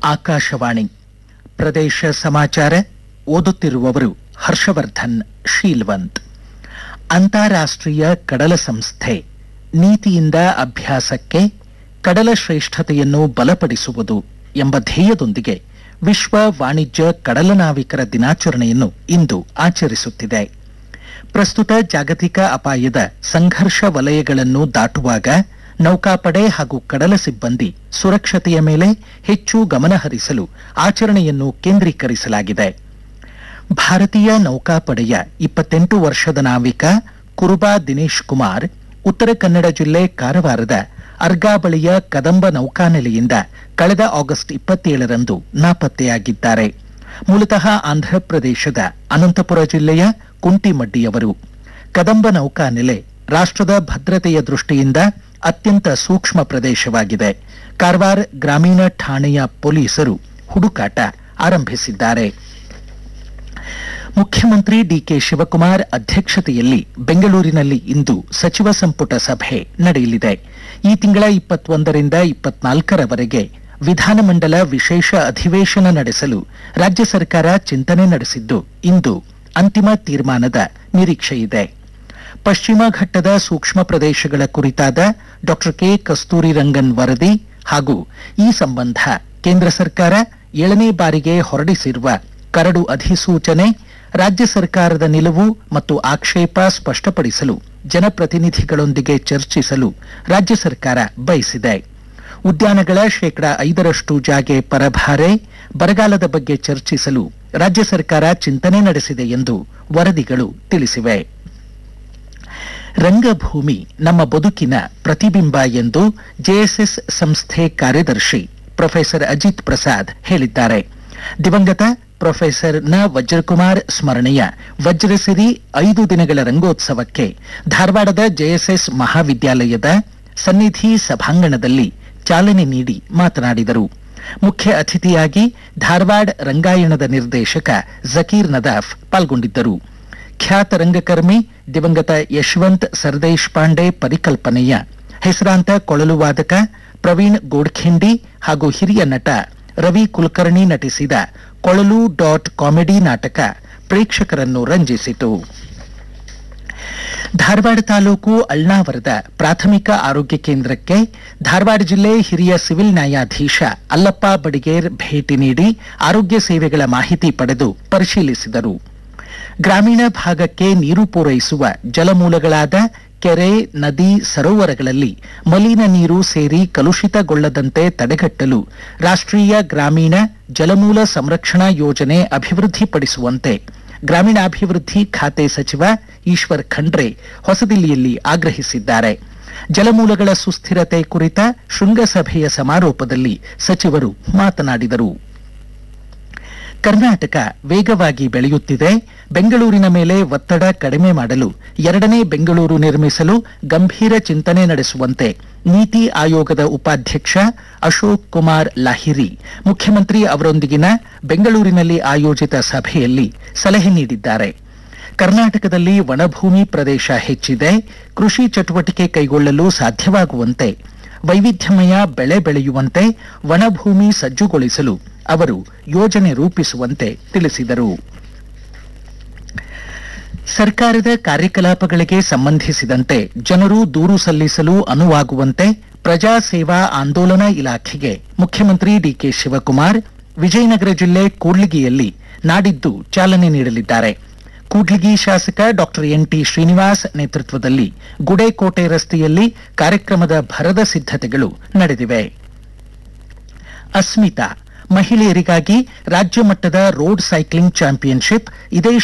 ಆಕಾಶವಾಣಿ ಪ್ರದೇಶ ಸಮಾಚಾರ ಓದುತ್ತಿರುವವರು ಹರ್ಷವರ್ಧನ್ ಶೀಲ್ವಂತ್ ಅಂತಾರಾಷ್ಟ್ರೀಯ ಕಡಲ ಸಂಸ್ಥೆ ನೀತಿಯಿಂದ ಅಭ್ಯಾಸಕ್ಕೆ ಕಡಲ ಶ್ರೇಷ್ಠತೆಯನ್ನು ಬಲಪಡಿಸುವುದು ಎಂಬ ಧ್ಯೇಯದೊಂದಿಗೆ ವಿಶ್ವ ವಾಣಿಜ್ಯ ಕಡಲ ನಾವಿಕರ ದಿನಾಚರಣೆಯನ್ನು ಇಂದು ಆಚರಿಸುತ್ತಿದೆ ಪ್ರಸ್ತುತ ಜಾಗತಿಕ ಅಪಾಯದ ಸಂಘರ್ಷ ವಲಯಗಳನ್ನು ದಾಟುವಾಗ ನೌಕಾಪಡೆ ಹಾಗೂ ಕಡಲ ಸಿಬ್ಬಂದಿ ಸುರಕ್ಷತೆಯ ಮೇಲೆ ಹೆಚ್ಚು ಗಮನ ಹರಿಸಲು ಆಚರಣೆಯನ್ನು ಕೇಂದ್ರೀಕರಿಸಲಾಗಿದೆ ಭಾರತೀಯ ನೌಕಾಪಡೆಯ ಇಪ್ಪತ್ತೆಂಟು ವರ್ಷದ ನಾವಿಕ ಕುರುಬಾ ದಿನೇಶ್ ಕುಮಾರ್ ಉತ್ತರ ಕನ್ನಡ ಜಿಲ್ಲೆ ಕಾರವಾರದ ಅರ್ಗಾ ಬಳಿಯ ಕದಂಬ ನೌಕಾನೆಲೆಯಿಂದ ಕಳೆದ ಆಗಸ್ಟ್ ಇಪ್ಪತ್ತೇಳರಂದು ನಾಪತ್ತೆಯಾಗಿದ್ದಾರೆ ಮೂಲತಃ ಆಂಧ್ರಪ್ರದೇಶದ ಅನಂತಪುರ ಜಿಲ್ಲೆಯ ಕುಂಟಿಮಡ್ಡಿಯವರು ಕದಂಬ ನೌಕಾನೆಲೆ ರಾಷ್ಟ್ರದ ಭದ್ರತೆಯ ದೃಷ್ಟಿಯಿಂದ ಅತ್ಯಂತ ಸೂಕ್ಷ್ಮ ಪ್ರದೇಶವಾಗಿದೆ ಕಾರವಾರ ಗ್ರಾಮೀಣ ಠಾಣೆಯ ಪೊಲೀಸರು ಹುಡುಕಾಟ ಆರಂಭಿಸಿದ್ದಾರೆ ಮುಖ್ಯಮಂತ್ರಿ ಡಿಕೆ ಶಿವಕುಮಾರ್ ಅಧ್ಯಕ್ಷತೆಯಲ್ಲಿ ಬೆಂಗಳೂರಿನಲ್ಲಿ ಇಂದು ಸಚಿವ ಸಂಪುಟ ಸಭೆ ನಡೆಯಲಿದೆ ಈ ತಿಂಗಳ ಇಪ್ಪತ್ತೊಂದರಿಂದ ಇಪ್ಪತ್ನಾಲ್ಕರವರೆಗೆ ವಿಧಾನಮಂಡಲ ವಿಶೇಷ ಅಧಿವೇಶನ ನಡೆಸಲು ರಾಜ್ಯ ಸರ್ಕಾರ ಚಿಂತನೆ ನಡೆಸಿದ್ದು ಇಂದು ಅಂತಿಮ ತೀರ್ಮಾನದ ನಿರೀಕ್ಷೆಯಿದೆ ಪಶ್ಚಿಮ ಘಟ್ಟದ ಸೂಕ್ಷ್ಮ ಪ್ರದೇಶಗಳ ಕುರಿತಾದ ಡಾಕ್ಟರ್ ಕೆ ಕಸ್ತೂರಿ ರಂಗನ್ ವರದಿ ಹಾಗೂ ಈ ಸಂಬಂಧ ಕೇಂದ್ರ ಸರ್ಕಾರ ಏಳನೇ ಬಾರಿಗೆ ಹೊರಡಿಸಿರುವ ಕರಡು ಅಧಿಸೂಚನೆ ರಾಜ್ಯ ಸರ್ಕಾರದ ನಿಲುವು ಮತ್ತು ಆಕ್ಷೇಪ ಸ್ಪಷ್ಟಪಡಿಸಲು ಜನಪ್ರತಿನಿಧಿಗಳೊಂದಿಗೆ ಚರ್ಚಿಸಲು ರಾಜ್ಯ ಸರ್ಕಾರ ಬಯಸಿದೆ ಉದ್ಯಾನಗಳ ಶೇಕಡಾ ಐದರಷ್ಟು ಜಾಗೆ ಪರಭಾರೆ ಬರಗಾಲದ ಬಗ್ಗೆ ಚರ್ಚಿಸಲು ರಾಜ್ಯ ಸರ್ಕಾರ ಚಿಂತನೆ ನಡೆಸಿದೆ ಎಂದು ವರದಿಗಳು ತಿಳಿಸಿವೆ ರಂಗಭೂಮಿ ನಮ್ಮ ಬದುಕಿನ ಪ್ರತಿಬಿಂಬ ಎಂದು ಜೆಎಸ್ಎಸ್ ಸಂಸ್ಥೆ ಕಾರ್ಯದರ್ಶಿ ಪ್ರೊಫೆಸರ್ ಅಜಿತ್ ಪ್ರಸಾದ್ ಹೇಳಿದ್ದಾರೆ ದಿವಂಗತ ಪ್ರೊಫೆಸರ್ ನ ವಜ್ರಕುಮಾರ್ ಸ್ಮರಣೆಯ ವಜ್ರಸಿರಿ ಐದು ದಿನಗಳ ರಂಗೋತ್ಸವಕ್ಕೆ ಧಾರವಾಡದ ಜೆಎಸ್ಎಸ್ ಮಹಾವಿದ್ಯಾಲಯದ ಸನ್ನಿಧಿ ಸಭಾಂಗಣದಲ್ಲಿ ಚಾಲನೆ ನೀಡಿ ಮಾತನಾಡಿದರು ಮುಖ್ಯ ಅತಿಥಿಯಾಗಿ ಧಾರವಾಡ ರಂಗಾಯಣದ ನಿರ್ದೇಶಕ ಜಕೀರ್ ನದಾಫ್ ಪಾಲ್ಗೊಂಡಿದ್ದರು ಖ್ಯಾತ ರಂಗಕರ್ಮಿ ದಿವಂಗತ ಯಶವಂತ್ ಸರ್ದೇಶ್ ಪಾಂಡೆ ಪರಿಕಲ್ಪನೆಯ ಹೆಸರಾಂತ ಕೊಳಲು ವಾದಕ ಪ್ರವೀಣ್ ಗೋಡ್ಖಿಂಡಿ ಹಾಗೂ ಹಿರಿಯ ನಟ ರವಿ ಕುಲಕರ್ಣಿ ನಟಿಸಿದ ಕೊಳಲು ಡಾಟ್ ಕಾಮಿಡಿ ನಾಟಕ ಪ್ರೇಕ್ಷಕರನ್ನು ರಂಜಿಸಿತು ಧಾರವಾಡ ತಾಲೂಕು ಅಳ್ನಾವರದ ಪ್ರಾಥಮಿಕ ಆರೋಗ್ಯ ಕೇಂದ್ರಕ್ಕೆ ಧಾರವಾಡ ಜಿಲ್ಲೆ ಹಿರಿಯ ಸಿವಿಲ್ ನ್ಯಾಯಾಧೀಶ ಅಲ್ಲಪ್ಪ ಬಡಿಗೇರ್ ಭೇಟಿ ನೀಡಿ ಆರೋಗ್ಯ ಸೇವೆಗಳ ಮಾಹಿತಿ ಪಡೆದು ಪರಿಶೀಲಿಸಿದರು ಗ್ರಾಮೀಣ ಭಾಗಕ್ಕೆ ನೀರು ಪೂರೈಸುವ ಜಲಮೂಲಗಳಾದ ಕೆರೆ ನದಿ ಸರೋವರಗಳಲ್ಲಿ ಮಲಿನ ನೀರು ಸೇರಿ ಕಲುಷಿತಗೊಳ್ಳದಂತೆ ತಡೆಗಟ್ಟಲು ರಾಷ್ಟ್ರೀಯ ಗ್ರಾಮೀಣ ಜಲಮೂಲ ಸಂರಕ್ಷಣಾ ಯೋಜನೆ ಅಭಿವೃದ್ಧಿಪಡಿಸುವಂತೆ ಗ್ರಾಮೀಣಾಭಿವೃದ್ಧಿ ಖಾತೆ ಸಚಿವ ಈಶ್ವರ್ ಖಂಡ್ರೆ ಹೊಸದಿಲ್ಲಿಯಲ್ಲಿ ಆಗ್ರಹಿಸಿದ್ದಾರೆ ಜಲಮೂಲಗಳ ಸುಸ್ಥಿರತೆ ಕುರಿತ ಶೃಂಗಸಭೆಯ ಸಮಾರೋಪದಲ್ಲಿ ಸಚಿವರು ಮಾತನಾಡಿದರು ಕರ್ನಾಟಕ ವೇಗವಾಗಿ ಬೆಳೆಯುತ್ತಿದೆ ಬೆಂಗಳೂರಿನ ಮೇಲೆ ಒತ್ತಡ ಕಡಿಮೆ ಮಾಡಲು ಎರಡನೇ ಬೆಂಗಳೂರು ನಿರ್ಮಿಸಲು ಗಂಭೀರ ಚಿಂತನೆ ನಡೆಸುವಂತೆ ನೀತಿ ಆಯೋಗದ ಉಪಾಧ್ಯಕ್ಷ ಅಶೋಕ್ ಕುಮಾರ್ ಲಾಹಿರಿ ಮುಖ್ಯಮಂತ್ರಿ ಅವರೊಂದಿಗಿನ ಬೆಂಗಳೂರಿನಲ್ಲಿ ಆಯೋಜಿತ ಸಭೆಯಲ್ಲಿ ಸಲಹೆ ನೀಡಿದ್ದಾರೆ ಕರ್ನಾಟಕದಲ್ಲಿ ವನಭೂಮಿ ಪ್ರದೇಶ ಹೆಚ್ಚಿದೆ ಕೃಷಿ ಚಟುವಟಿಕೆ ಕೈಗೊಳ್ಳಲು ಸಾಧ್ಯವಾಗುವಂತೆ ವೈವಿಧ್ಯಮಯ ಬೆಳೆ ಬೆಳೆಯುವಂತೆ ವನಭೂಮಿ ಸಜ್ಜುಗೊಳಿಸಲು ಅವರು ಯೋಜನೆ ರೂಪಿಸುವಂತೆ ತಿಳಿಸಿದರು ಸರ್ಕಾರದ ಕಾರ್ಯಕಲಾಪಗಳಿಗೆ ಸಂಬಂಧಿಸಿದಂತೆ ಜನರು ದೂರು ಸಲ್ಲಿಸಲು ಅನುವಾಗುವಂತೆ ಪ್ರಜಾ ಸೇವಾ ಆಂದೋಲನ ಇಲಾಖೆಗೆ ಮುಖ್ಯಮಂತ್ರಿ ಡಿಕೆ ಶಿವಕುಮಾರ್ ವಿಜಯನಗರ ಜಿಲ್ಲೆ ಕೂಡ್ಲಿಗಿಯಲ್ಲಿ ನಾಡಿದ್ದು ಚಾಲನೆ ನೀಡಲಿದ್ದಾರೆ ಕೂಡ್ಲಿಗಿ ಶಾಸಕ ಡಾಕ್ಟರ್ ಎನ್ಟಿ ಶ್ರೀನಿವಾಸ್ ನೇತೃತ್ವದಲ್ಲಿ ಗುಡೇಕೋಟೆ ರಸ್ತೆಯಲ್ಲಿ ಕಾರ್ಯಕ್ರಮದ ಭರದ ಸಿದ್ಧತೆಗಳು ನಡೆದಿವೆ ಅಸ್ಮಿತಾ ಮಹಿಳೆಯರಿಗಾಗಿ ರಾಜ್ಯ ಮಟ್ಟದ ರೋಡ್ ಸೈಕ್ಲಿಂಗ್ ಚಾಂಪಿಯನ್ಶಿಪ್ ಇದೇ